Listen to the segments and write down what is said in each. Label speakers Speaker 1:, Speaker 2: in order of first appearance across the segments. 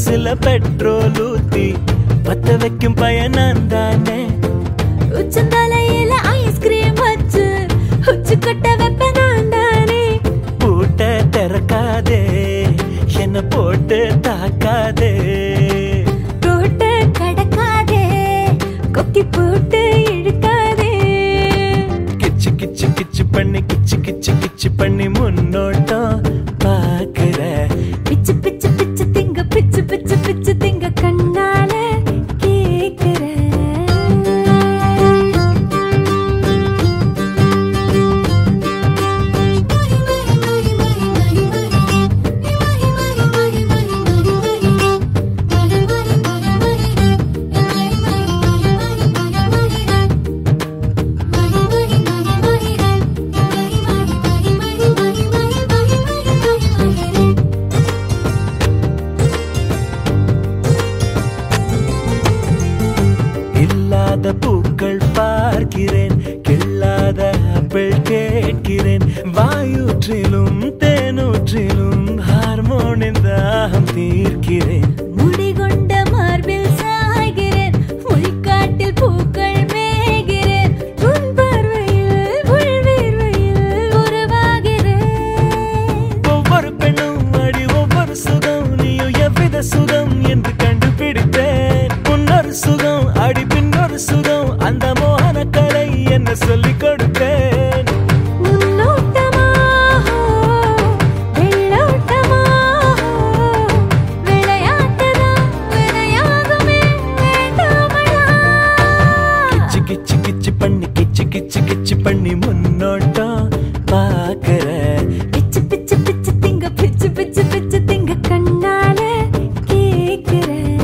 Speaker 1: மனசுல பெட்ரோல் ஊத்தி பத்த வைக்கும் பயணம் தானே
Speaker 2: உச்சந்தலையில ஐஸ்கிரீம் வச்சு உச்சி கொட்ட வைப்ப நான் தானே
Speaker 1: பூட்ட திறக்காதே என்ன போட்டு தாக்காதே
Speaker 2: ரோட்ட கடக்காதே கொக்கி போட்டு இழுக்காதே
Speaker 1: கிச்சு கிச்சு கிச்சு பண்ணி கிச்சு கிச்சு கிச்சு பண்ணி முன்னோட்டம் பாக்குற
Speaker 2: பிச்சு பிச்சு பிச்சு திங்க பிச்சு பிச்சு பிச்சு திங்க கண்ணால கேக்குற
Speaker 1: இல்லாத பூக்கள் பார்க்கிறேன் கில்லாத ஆப்பிள் கேட்கிறேன் வாயூற்றிலும் தேனூற்றிலும் ஹார்மோனின் தாகம் தீர்க்கிறேன்
Speaker 2: முடிகொண்ட மார்பில் சாய்கிறேன் முள்காட்டில் பூக்கள் மேய்கிறேன் உன் பார்வையில் உள்வீர்வையில் உருவாகிறேன்
Speaker 1: ஒவ்வொரு பெண்ணும் அடி ஒவ்வொரு சுகம் நீயும் எவ்வித சுகம் என்று கண்டுபிடித்தேன் முன்னொரு சுகம் அடி பின்னொரு சுகம் அந்த மோகன கலை என்ன சொல்லிக் கொடுத்தேன்
Speaker 2: முன்னோட்டமாக வெள்ளோட்டமாக விளையாட்டுதான் வினையாகுமே வேண்டாமடா
Speaker 1: கிச்சு கிச்சு கிச்சு பண்ணி கிச்சு கிச்சு கிச்சு பண்ணி முன்னோட்டம் பாக்குற
Speaker 2: பிச்சு பிச்சு பிச்சு திங்க பிச்சு பிச்சு பிச்சு திங்க கண்ணால கேக்குற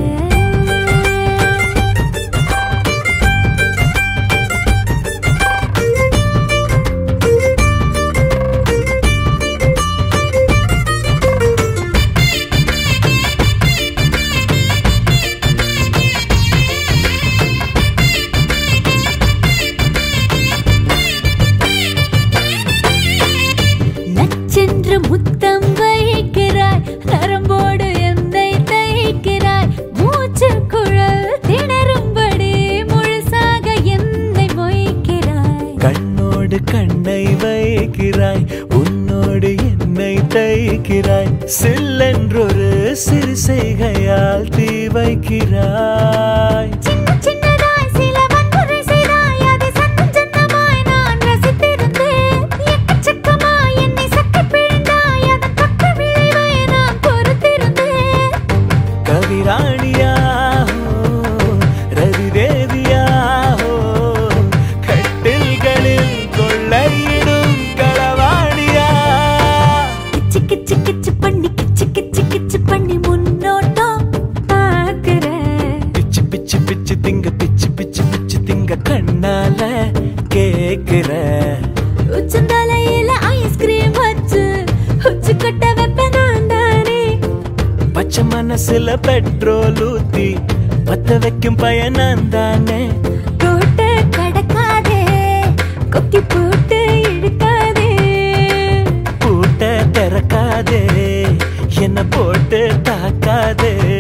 Speaker 2: நச்சென்று முத்தம் வைக்கிறாய் நரம்போடு என்னை தைக்கிறாய் மூச்சு குழல் திணறும்படி முழுசாக என்னை மொய்க்கிறாய்
Speaker 1: கண்ணோடு கண்ணை வைக்கிறாய் உன்னோடு என்னை தைக்கிறாய் சில்லென்றொரு சிறு செய்கையால் தீ வைக்கிறாய்
Speaker 2: சின்ன சின்னதாய் சில வன்முறை செய்தாய் அதை சத்தம் சத்தமாய் நான் ரசித்திருந்தேன் எக்கச்சக்கமாய் என்னை சக்கை பிழிந்தாய் அதன் பக்க விளைவை நான் பொறுத்திருந்தேன்
Speaker 1: கவிராணியாஹோ ரவி தேவியாஹோ கட்டில்களில் கொள்ளையிடும் களவாணியா
Speaker 2: கிச்சு கிச்சு கிச்சு பண்ணி கிச்சு கிச்சு கிச்சு பண்ணி முன்னோட்டம் பார்க்கிற
Speaker 1: பிச்சு பிச்சு பிச்சு திங்க பிச்சு பிச்சு பிச்சு திங்க கண்ணால கேக்குற
Speaker 2: உச்சந்தலையில ஐஸ்கிரீம் வச்சு உச்சி கொட்ட வைப்ப நான் தானே
Speaker 1: பச்சை மனசுல பெட்ரோல் ஊத்தி பத்த வைக்கும் பயணம் தானே
Speaker 2: ரோட்ட கடக்காதே கொக்கி போட்டு இழுக்காதே
Speaker 1: பூட்ட திறக்காதே என்ன போட்டு தாக்காதே